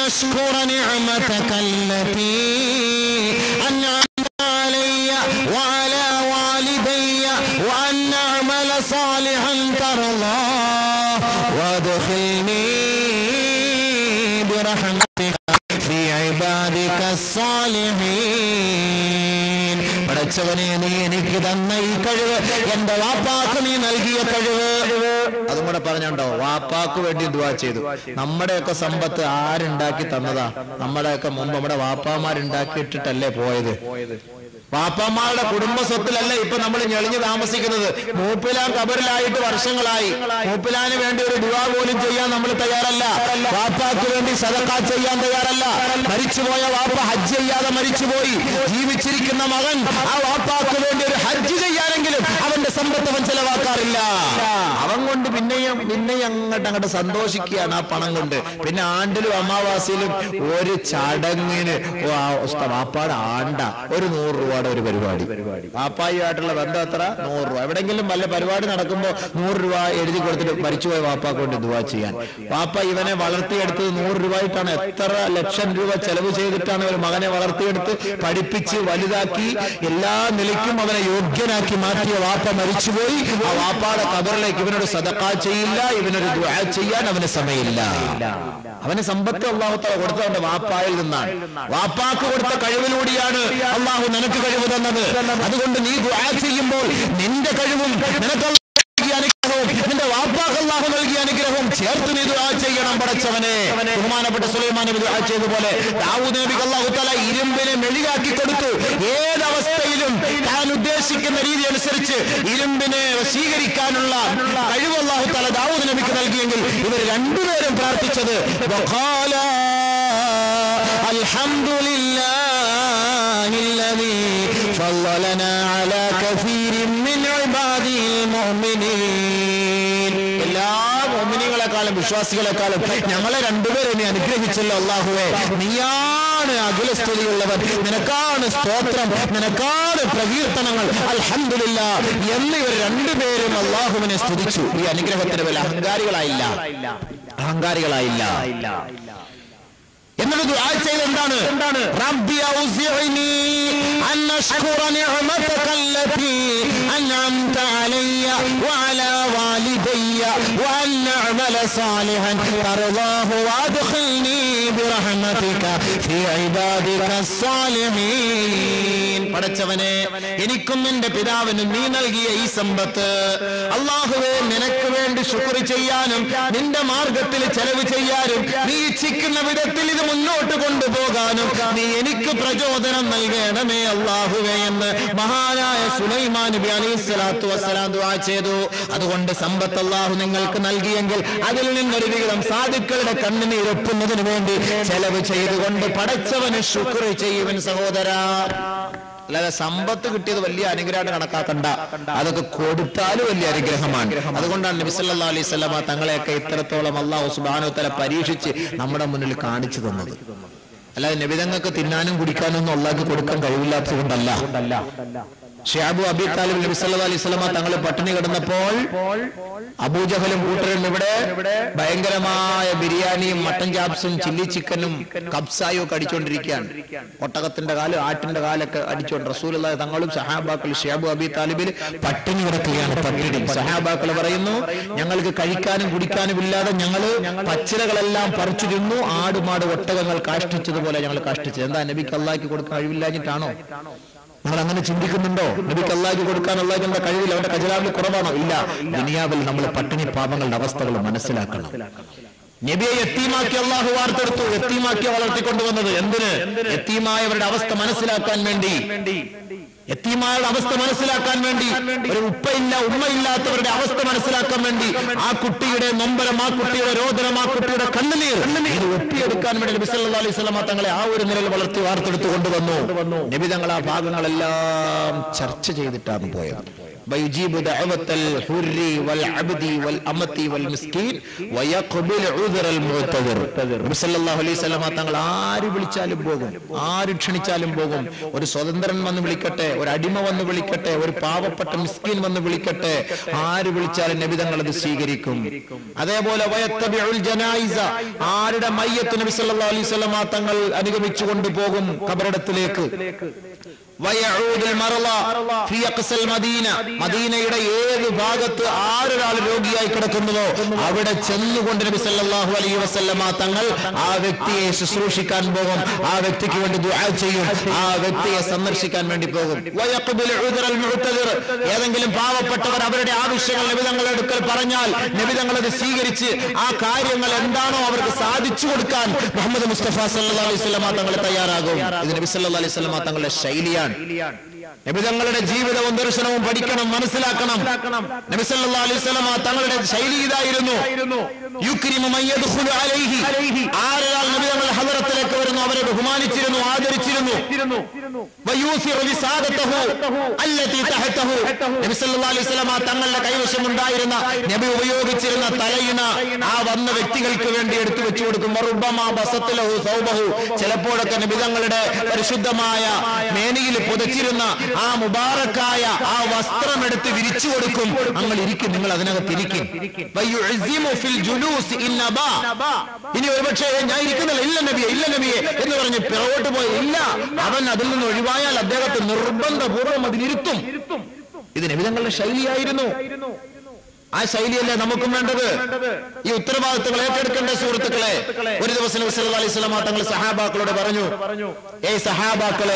أشكر نعمتك التي أنعمت علي وعلى والدي وأن أعمل صالحا ترضاه وادخلني برحمتك في عبادك الصالحين പടച്ചവനെ നീ എനിക്ക് തന്ന ഈ കഴിവ് എന്റെ വാപ്പാക്ക് നീ നൽകിയ കഴിവ് അതും കൂടെ പറഞ്ഞുണ്ടോ വാപ്പാക്ക് വേണ്ടി ദുവാ ചെയ്തു നമ്മുടെയൊക്കെ സമ്പത്ത് ആരുണ്ടാക്കി തന്നതാ നമ്മുടെയൊക്കെ മുമ്പ് നമ്മുടെ വാപ്പാമാരുണ്ടാക്കിയിട്ടിട്ടല്ലേ പോയത് വാപ്പന്മാരുടെ കുടുംബ സ്വത്തിലല്ല ഇപ്പൊ നമ്മൾ ഞെളിഞ്ഞ് താമസിക്കുന്നത് മൂപ്പിലാൻ കബറിലായിട്ട് വർഷങ്ങളായി മൂപ്പിലാന് വേണ്ടി ഒരു ദുവാ പോലും ചെയ്യാൻ നമ്മൾ തയ്യാറല്ല വാപ്പാക്ക് വേണ്ടി സദക്ക ചെയ്യാൻ തയ്യാറല്ല മരിച്ചുപോയ വാപ്പ ഹജ്ജ് ചെയ്യാതെ മരിച്ചുപോയി ജീവിച്ചിരിക്കുന്ന മകൻ ആ വാപ്പാക്ക് വേണ്ടി ഒരു ഹജ്ജ് ചെയ്യാനെങ്കിലും അവന്റെ സമ്പത്ത് അവൻ ചെലവാക്കാറില്ല അവൻ കൊണ്ട് പിന്നെയും പിന്നെയും അങ്ങോട്ട് അങ്ങോട്ട് സന്തോഷിക്കുകയാണ് ആ പണം കൊണ്ട് പിന്നെ ആണ്ടിലും അമാവാസിയിലും ഒരു ചടങ്ങിന് ഓ, ആ ഉസ്താ വാപ്പാട് ആണ്ട ഒരു നൂറ് രൂപയുടെ ഒരു പരിപാടി വാപ്പായുമായിട്ടുള്ള ബന്ധം എത്ര നൂറ് രൂപ എവിടെങ്കിലും വല്ല പരിപാടി നടക്കുമ്പോൾ നൂറ് രൂപ എഴുതി കൊടുത്തിട്ട് മരിച്ചുപോയ വാപ്പാക്ക് കൊണ്ട് ദുവാ ചെയ്യാൻ വാപ്പ ഇവനെ വളർത്തിയെടുത്തത് നൂറ് രൂപയായിട്ടാണ് എത്ര ലക്ഷം രൂപ ചെലവ് ചെയ്തിട്ടാണ് ഒരു മകനെ വളർത്തിയെടുത്ത് പഠിപ്പിച്ച് വലുതാക്കി എല്ലാ നിലയ്ക്കും അവനെ യോഗ്യനാക്കി മാറ്റിയ വാപ്പ മരിച്ചുപോയി ആ വാപ്പാടെ കബറിലേക്ക് ഇവനൊരു സദക്കാ ചെയ്യില്ല ഇവനൊരു ദുആ ചെയ്യാൻ അവന് സമയമില്ല അവന് സമ്പത്ത് അള്ളാഹുത്താല കൊടുത്തത് അവന്റെ വാപ്പായിൽ നിന്നാണ് വാപ്പാക്ക് കൊടുത്ത കഴിവിലൂടെയാണ് അള്ളാഹു നിനക്ക് കഴിവ് തന്നത് അതുകൊണ്ട് നീ ദുആ ചെയ്യുമ്പോൾ നിന്റെ കഴിവും നിനക്ക് അല്ലാഹു നൽകിയ അനുഗ്രഹവും നിന്റെ വാപ്പാക്ക് അള്ളാഹു നൽകിയ അനുഗ്രഹവും ചേർത്ത് നീ ദുആ ചെയ്യണം പടച്ചവനെ ബഹുമാനപ്പെട്ട സുലൈമാൻ നബി ദുആ ചെയ്തതുപോലെ ദാവൂദ് നബിക്ക് അള്ളാഹു തല ഇരുമ്പിനെ മെഴുകാക്കി കൊടുത്തു ഏതവസ്ഥയിലും താൻ ഉദ്ദേശിക്കുന്ന രീതി അനുസരിച്ച് ഇരുമ്പിനെ സ്വീകരിക്കാനുള്ള കഴിവ് അള്ളാഹു തല ദാവൂദ് നബിക്ക് നൽകിയെങ്കിൽ ഇവർ രണ്ടുപേരും പ്രാർത്ഥിച്ചത് വഖാല الحمد لله الذي فضلنا على كثير من عباده المؤمنين എല്ലാ മോമിനികളെക്കാളും വിശ്വാസികളെക്കാളും ഞങ്ങളെ രണ്ടുപേരെ നീ അനുഗ്രഹിച്ചല്ലോ അള്ളാഹുവേ നീയാണ് അഖിലസ്ഥിതിയുള്ളവൻ നിനക്കാണ് സ്തോത്രം നിനക്കാണ് പ്രകീർത്തനങ്ങൾ അൽഹംദുലില്ല എന്ന് ഇവർ രണ്ടുപേരും അള്ളാഹുവിനെ സ്തുതിച്ചു ഈ അനുഗ്രഹത്തിന് വില അഹങ്കാരികളായില്ല അഹങ്കാരികളായില്ല എന്നിട്ട് ദുആ ചെയ്ത് എന്താണ് റബ്ബി ഔസിഇനി അൻ അഷ്കുറ നിഅമതക അല്ലതി അൻഅംത അലയ്യ വഅലാ വാലിദയ്യ വഅൻ അഅമല സാലിഹൻ തർളാഹു വഅദ്ഖിൽനി ബിറഹ്മതിക ഫീ ഇബാദിക സ്സാലിഹീൻ പടച്ചവനെ എനിക്കും എന്റെ പിതാവിനും നീ നൽകിയ ഈ സമ്പത്ത് അള്ളാഹുവേ നിനക്ക് വേണ്ടി ശുക്ർ ചെയ്യാനും നിന്റെ മാർഗത്തിൽ ചെലവ് ചെയ്യാനും നീ ഇച്ഛിക്കുന്ന വിധത്തിൽ ഇത് മുന്നോട്ട് കൊണ്ടുപോകാനും നീ എനിക്ക് പ്രചോദനം നൽകണമേ അള്ളാഹുവേ എന്ന് മഹാനായ സുലൈമാൻ നബി അലൈഹി സ്വലാത്തു വസ്സലാം ദുആ ചെയ്തു അതുകൊണ്ട് സമ്പത്ത് അള്ളാഹു നിങ്ങൾക്ക് നൽകിയെങ്കിൽ അതിൽ നിന്നൊരു വിഹിതം സാധുക്കളുടെ കണ്ണുനീരൊപ്പുന്നതിന് വേണ്ടി ചെലവ് ചെയ്തുകൊണ്ട് പടച്ചവന് ശുക്ർ ചെയ്യുവൻ സഹോദരാ അല്ലാതെ സമ്പത്ത് കിട്ടിയത് വലിയ അനുഗ്രഹമായിട്ട് കണക്കാക്കണ്ട അതൊക്കെ കൊടുത്താലും വലിയ അനുഗ്രഹമാണ് അതുകൊണ്ടാണ് നബി സല്ലല്ലാഹു അലൈഹി വസല്ലമ തങ്ങളെയൊക്കെ ഇത്രത്തോളം അള്ളാഹു സുബ്ഹാനഹു വ തആല പരീക്ഷിച്ച് നമ്മുടെ മുന്നിൽ കാണിച്ചു തന്നത് അല്ലാതെ നബിതങ്ങൾക്ക് തിന്നാനും കുടിക്കാനും ഒന്നും അള്ളാഹ്ക്ക് കൊടുക്കാൻ കഴിവില്ലാത്തത് കൊണ്ടല്ല ഷിയാബു അബി താലിബ് നബി സല്ലല്ലാഹു അലൈഹി വസല്ലമ തങ്ങൾ പട്ടിണി കിടന്നപ്പോൾ അബൂജഹലും കൂട്ടരും ഇവിടെ ഭയങ്കരമായ ബിരിയാണിയും മട്ടൻ ചാപ്സും ചില്ലി ചിക്കനും കബ്സായും ഒക്കെ അടിച്ചുകൊണ്ടിരിക്കുകയാണ് ഒട്ടകത്തിന്റെ കാലും ആട്ടിന്റെ കാലൊക്കെ അടിച്ചുകൊണ്ട് റസൂലുള്ള തങ്ങളും സഹാബാക്കൾ ഷിയാബു അബി താലിബിൽ പട്ടിണി കിടക്കുകയാണ് പട്ടിണി സഹാബാക്കൾ പറയുന്നു ഞങ്ങൾക്ക് കഴിക്കാനും കുടിക്കാനും ഇല്ലാതെ ഞങ്ങള് പച്ചിലകളെല്ലാം പറിച്ചു തിന്നു ആടുമാട് ഒട്ടകങ്ങൾ കാഷ്ടിച്ചതുപോലെ ഞങ്ങൾ കാഷ്ടിച്ചത് എന്താ നബിക്ക് അള്ളാഹ്ക്ക് കൊടുക്കാൻ കഴിവില്ലാഞ്ഞിട്ടാണോ നിങ്ങൾ അങ്ങനെ ചിന്തിക്കുന്നുണ്ടോ നബിക്ക് അള്ളാഹ്ക്ക് കൊടുക്കാൻ അള്ളാഹ്ക്ക് എന്താ കഴിവില്ല അവന്റെ ഖജനാവിൽ കുറവാണോ ഇല്ല ദുനിയാവിൽ നമ്മൾ പട്ടിണി പാപങ്ങളുടെ അവസ്ഥകൾ മനസ്സിലാക്കണം നബിയെ എത്തീമാക്കി അള്ളാഹു വാർത്തെടുത്തു എത്തീമാക്കി വളർത്തിക്കൊണ്ടുവന്നത് എന്തിന് എത്തീമായവരുടെ അവസ്ഥ മനസ്സിലാക്കാൻ വേണ്ടി എത്തീമായുടെ അവസ്ഥ മനസ്സിലാക്കാൻ വേണ്ടി ഒരു ഉപ്പയില്ല ഉമ്മയില്ലാത്തവരുടെ അവസ്ഥ മനസ്സിലാക്കാൻ വേണ്ടി ആ കുട്ടിയുടെ നൊമ്പരം ആ കുട്ടിയുടെ രോദനം ആ കുട്ടിയുടെ കണ്ണുനീർ ഇത് ഒപ്പിയെടുക്കാൻ വേണ്ടി നബി സല്ലല്ലാഹു അലൈഹി വസല്ലമ തങ്ങളെ ആ ഒരു നിലയിൽ വളർത്തി വാർത്തെടുത്ത് കൊണ്ടുവന്നു നബി തങ്ങൾ ആ ഭാഗങ്ങളെല്ലാം ചർച്ച ചെയ്തിട്ടാണ് പോയത് ويجيب دعوة الحر والعبد والأمة والمسكين ويقبل عذر المعتذر നബി സല്ലല്ലാഹു അലൈഹി വസല്ലമ തങ്ങൾ ആര് വിളിച്ചാലും പോകും ആര് ക്ഷണിച്ചാലും പോകും ഒരു സ്വതന്ത്രൻ വന്ന് വിളിക്കട്ടെ ഒരു അടിമ വന്ന് വിളിക്കട്ടെ ഒരു പാവപ്പെട്ട മിസ്കീൻ വന്ന് വിളിക്കട്ടെ ആര് വിളിച്ചാലും നബി തങ്ങൾ അത് സ്വീകരിക്കും അതേപോലെ വയത്തബിഉൽ ജനായിസ ആരുടെ മയ്യത്ത് നബി സല്ലല്ലാഹു അലൈഹി വസല്ലമ തങ്ങൾ അനുഗമിച്ചു കൊണ്ടുപോകും കബറിടത്തിലേക്ക് വയഊദുൽ മറള ഫി അഖ്സൽ മദീന മദീനയുടെ ഏത് ഭാഗത്ത് ആരൊരാൾ രോഗിയായി കിടക്കുന്നുവോ അവിടെ ചെന്നുകൊണ്ട് നബി സല്ലല്ലാഹു അലൈഹി വസല്ലമ തങ്ങൾ ആ വ്യക്തിയെ ശുശ്രൂഷിക്കാൻ പോകും ആ വ്യക്തിക്ക് വേണ്ടി ദുആ ചെയ്യും ആ വ്യക്തിയെ സന്ദർശിക്കാൻ വേണ്ടി പോകും വയഖ്ബിൽ ഉദ്റൽ മുഅ്തദിർ ഏതെങ്കിലും പാവപ്പെട്ടവർ അവരുടെ ആവശ്യങ്ങൾ നബി തങ്ങളുടെ അടുക്കൽ പറഞ്ഞാൽ നബി തങ്ങൾ അത് സ്വീകരിച്ച് ആ കാര്യങ്ങൾ എന്താണോ അവർക്ക് സാധിച്ചു കൊടുക്കാൻ മുഹമ്മദ് മുസ്തഫ സല്ലല്ലാഹു അലൈഹി വസല്ലമ തങ്ങൾ തയ്യാറാകും ഇത് നബി സല്ലല്ലാഹു അലൈഹി വസല്ലമ തങ്ങളുടെ ശൈലിയാണ് നബി തങ്ങളുടെ ജീവിതവും ദർശനവും പഠിക്കണം മനസ്സിലാക്കണം നബി സല്ലല്ലാഹു അലൈഹി വസല്ലമ തങ്ങളുടെ ശൈലി ഇതായിരുന്നു യുക്രിമു മൻ യദ്ഖുലു അലൈഹി ആരാൽ നബി തങ്ങളുടെ ഹദറത്തിലേക്ക് വരുന്നു അവരെ ബഹുമാനിച്ചിരുന്നു ആദരിച്ചിരുന്നു വയൂസിറു വിസാദതഹു അല്ലതി തഹതഹു നബി സല്ലല്ലാഹു അലൈഹി വസല്ലമ തങ്ങളുടെ കൈവശമുണ്ടായിരുന്ന നബി ഉപയോഗിച്ചിരുന്ന തലയിണ ആ വന്ന വ്യക്തികൾക്ക് വേണ്ടി എടുത്തു വെച്ചു കൊടുക്കും വറുബ്ബമാ ബസത്തലഹു സൗബഹു ചിലപ്പോഴൊക്കെ നബി തങ്ങളുടെ പരിശുദ്ധമായ മേനിയിൽ പുതച്ചിരുന്ന ആ മുബാറക്കായ ആ വസ്ത്രം എടുത്ത് വിരിച്ചു കൊടുക്കും നിങ്ങൾ ഇരിക്കും നിങ്ങൾ അതിനകത്ത് ഇരിക്കും വയുഅ്സിമു ഫിൽ ജുലൂസ് ഇൻ നബാ. ഇനി ഒരുപക്ഷെ ഞാൻ ഇരിക്കുന്നില്ല ഇല്ല നബിയെ ഇല്ല നബിയെ എന്ന് പറഞ്ഞ് പിറകോട്ട് പോയി ഇല്ല അവൻ അതിൽ നിന്ന് ഒഴിവായാൽ അദ്ദേഹത്തെ നിർബന്ധപൂർവ്വം അതിലിരുത്തും ഇത് നബിതങ്ങളുടെ ശൈലിയായിരുന്നു ആ ശൈലിയല്ലേ നമുക്കും വേണ്ടത് ഈ ഉത്തരവാദിത്തങ്ങൾ ഏറ്റെടുക്കേണ്ട സുഹൃത്തുക്കളെ ഒരു ദിവസം നബി സല്ലല്ലാഹു അലൈഹി വസല്ലമ തങ്ങൾ സഹാബാക്കളോട് പറഞ്ഞു ഏയ് സഹാബാക്കളെ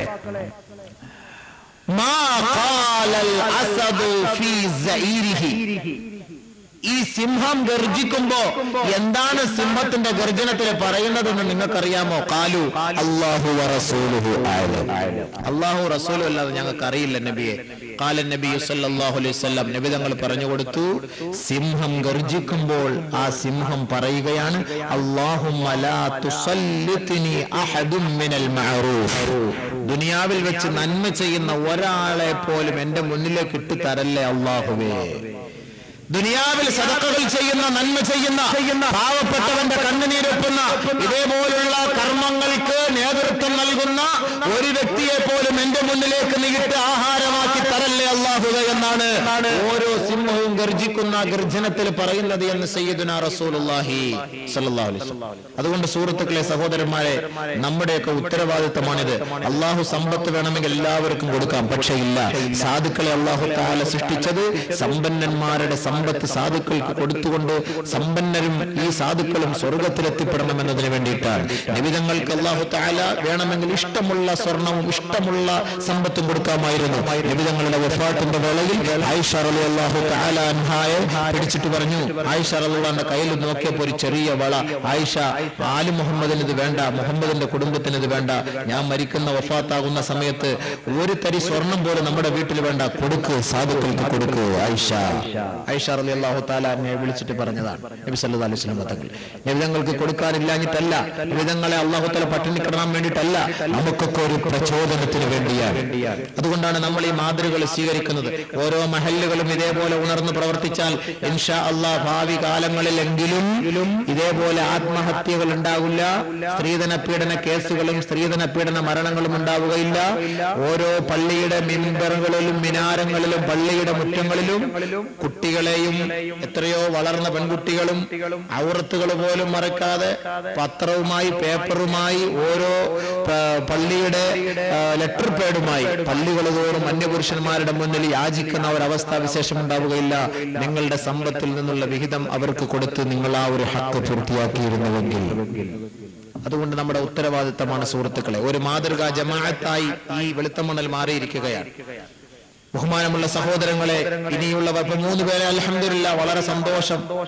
മാ ഖാലൽ അസദു ഫീ സഈരിഹി ഈ സിംഹം ഗർജിക്കുമ്പോ എന്താണ് സിംഹത്തിന്റെ ഗർജനത്തിൽ പറയുന്നതെന്ന് നിങ്ങൾക്കറിയാമോ കാലു അള്ളാഹു റസൂലുഹു ആലം അള്ളാഹു റസൂലും അല്ലാതെ ഞങ്ങൾക്ക് അറിയില്ല നബിയെ കാലൻ നബി സല്ലല്ലാഹു അലൈഹി വസല്ലം നബി തങ്ങൾ പറഞ്ഞു കൊടുത്തു സിംഹം ഗർജിക്കുമ്പോൾ ആ സിംഹം പറയുകയാണ് അല്ലാഹുമ്മ ലാ തുസല്ലിത്നി അഹദും മിനൽ മഅറൂഫ് ദുനിയാവിൽ വെച്ച് നന്മ ചെയ്യുന്ന ഒരാളെ പോലും എന്റെ മുന്നിലേക്ക് ഇട്ടു തരല്ലേ അള്ളാഹുവേ ദുനിയാവിൽ സദക്കകൾ ചെയ്യുന്ന നന്മ ചെയ്യുന്ന പാവപ്പെട്ടവന്റെ കണ്ണുനീരൊപ്പുന്ന ഇതേപോലുള്ള കർമ്മങ്ങൾക്ക് നേതൃത്വം നൽകുന്ന ഒരു വ്യക്തിയെ പോലും എന്റെ മുന്നിലേക്ക് നീട്ട് ആഹാരമാക്കി തരല്ലേ അള്ളാഹുവ എന്നാണ് ഓരോ സിംഹവും ഗർജിക്കുന്ന ഗർജനത്തിൽ പറയുന്നത് എന്ന് സയ്യിദുന റസൂലുള്ളാഹി സ്വല്ലല്ലാഹു അലൈഹി വസല്ലം അതുകൊണ്ട് സുഹൃത്തുക്കളെ സഹോദരന്മാരെ നമ്മുടെയൊക്കെ ഉത്തരവാദിത്തമാണിത് അള്ളാഹു സമ്പത്ത് വേണമെങ്കിൽ എല്ലാവർക്കും കൊടുക്കാം പക്ഷേ ഇല്ല സാധുക്കളെ അള്ളാഹു താല സൃഷ്ടിച്ചത് സമ്പന്നന്മാരുടെ സമ്പത്ത് സാധുക്കൾക്ക് കൊടുത്തുകൊണ്ട് സമ്പന്നരും ഈ സാധുക്കളും സ്വർഗത്തിലെത്തിപ്പെടണം എന്നതിന് വേണ്ടിയിട്ടാണ് നിബിതങ്ങൾക്ക് അള്ളാഹു താല വേണമെങ്കിൽ ഇഷ്ടമുള്ള സ്വർണവും ഇഷ്ടമുള്ള സമ്പത്തും കൊടുക്കാമായിരുന്നു നിബിതങ്ങളുടെ വഫാത്തിന്റെ വേളയിൽ ആയിഷ റളി അള്ളാഹു താല അൻഹായെ പിടിച്ചിട്ട് പറഞ്ഞു ആയിഷ റളിയുടെ കയ്യിൽ നോക്കിയപ്പോൾ ഒരു ചെറിയ വള ആയിഷ ആലു മുഹമ്മദിന് ഇത് വേണ്ട മുഹമ്മദിന്റെ കുടുംബത്തിന് ഇത് വേണ്ട ഞാൻ മരിക്കുന്ന വഫാത്താകുന്ന സമയത്ത് ഒരു തരി സ്വർണം പോലും നമ്മുടെ വീട്ടിൽ വേണ്ട കൊടുക്ക് സാധുക്കൾക്ക് കൊടുക്ക് ആയിഷ ആയിഷ റളി അള്ളാഹു താലാനെ വിളിച്ചിട്ട് പറഞ്ഞതാണ് നബി സല്ലല്ലാഹു അലൈഹി വസല്ലം തങ്ങൾ നബിതങ്ങൾക്ക് കൊടുക്കാനില്ലാഞ്ഞിട്ടല്ല നബിതങ്ങളെ അള്ളാഹു താല പട്ടിണി കിടന്നാൻ വേണ്ടിയിട്ടല്ല നമുക്കൊക്കെ ഒരു പ്രചോദനത്തിന് വേണ്ടിയാണ് അതുകൊണ്ടാണ് നമ്മൾ ഈ മാതൃകൾ സ്വീകരിക്കുന്നത് ഓരോ മഹല്ലുകളും ഇതേപോലെ ഉണർന്ന് പ്രവർത്തിച്ചാൽ ഇൻഷാ അള്ളാഹ് ഭാവി കാലങ്ങളിലെങ്കിലും ഇതേപോലെ ആത്മഹത്യകൾ ഉണ്ടാകില്ല സ്ത്രീധന പീഡന കേസുകളും സ്ത്രീധന പീഡന മരണങ്ങളും ഉണ്ടാവുകയില്ല ഓരോ പള്ളിയുടെ മിമ്പറുകളിലും മിനാരങ്ങളിലും പള്ളിയുടെ മുറ്റങ്ങളിലും കുട്ടികളെയും എത്രയോ വളർന്ന പെൺകുട്ടികളും ഔറത്തുകൾ പോലും മറക്കാതെ പത്രവുമായി പേപ്പറുമായി ഓരോ പ- പള്ളിയുടെ ആ, ലെറ്റർ പേഡുമായി പള്ളികൾ തോറും അന്യപുരുഷന്മാരുടെ മുന്നിൽ യാചിക്കുന്ന ഒരവസ്ഥാ വിശേഷം ഉണ്ടാവുകയില്ല നിങ്ങളുടെ സമ്പത്തിൽ നിന്നുള്ള വിഹിതം അവർക്ക് കൊടുത്ത് നിങ്ങൾ ആ ഒരു ഹക്ക് പൂർത്തിയാക്കിയിരുന്നുവെങ്കിൽ അതുകൊണ്ട് നമ്മുടെ ഉത്തരവാദിത്തമാണ് സുഹൃത്തുക്കളെ ഒരു മാതൃകാ ജമാഅത്തായി ഈ വെളുത്തമണൽ മാറിയിരിക്കുകയാണ് ബഹുമാനമുള്ള സഹോദരങ്ങളെ ഇനിയുള്ളവർ ഇപ്പൊ മൂന്ന് പേരെ അലഹമില്ല വളരെ സന്തോഷം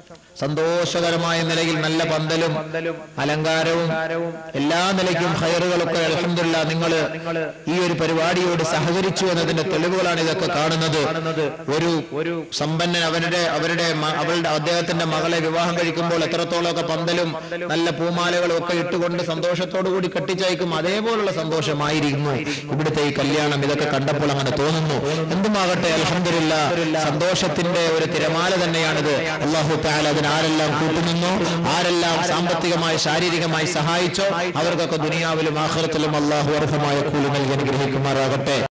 സന്തോഷകരമായ നിലയിൽ നല്ല പന്തലും അലങ്കാരവും എല്ലാ നിലയ്ക്കും ഹയറുകളൊക്കെ അലഹമില്ല നിങ്ങൾ ഈ ഒരു പരിപാടിയോട് സഹകരിച്ചു എന്നതിന്റെ തെളിവുകളാണ് ഇതൊക്കെ കാണുന്നത് ഒരു ഒരു സമ്പന്നൻ അവരുടെ അവരുടെ മ- അവളുടെ അദ്ദേഹത്തിന്റെ മകളെ വിവാഹം കഴിക്കുമ്പോൾ എത്രത്തോളമൊക്കെ പന്തലും നല്ല പൂമാലകളും ഒക്കെ ഇട്ടുകൊണ്ട് സന്തോഷത്തോടു കൂടി കെട്ടിച്ചയക്കും അതേപോലുള്ള സന്തോഷമായിരിക്കുന്നു ഇവിടുത്തെ ഈ കല്യാണം ഇതൊക്കെ കണ്ടപ്പോൾ അങ്ങനെ തോന്നുന്നു എന്തുമാകട്ടെ അലഹമില്ല സന്തോഷത്തിന്റെ ഒരു തിരമാല തന്നെയാണിത് അള്ളാഹു താല അതിന് ആരെല്ലാം കൂട്ടുനിന്നോ ആരെല്ലാം സാമ്പത്തികമായി ശാരീരികമായി സഹായിച്ചോ അവർക്കൊക്കെ ദുനിയാവിലും ആഹ്റത്തിലും അള്ളാഹു അർഹമായ കൂലി നൽകി അനുഗ്രഹിക്കുമാറാകട്ടെ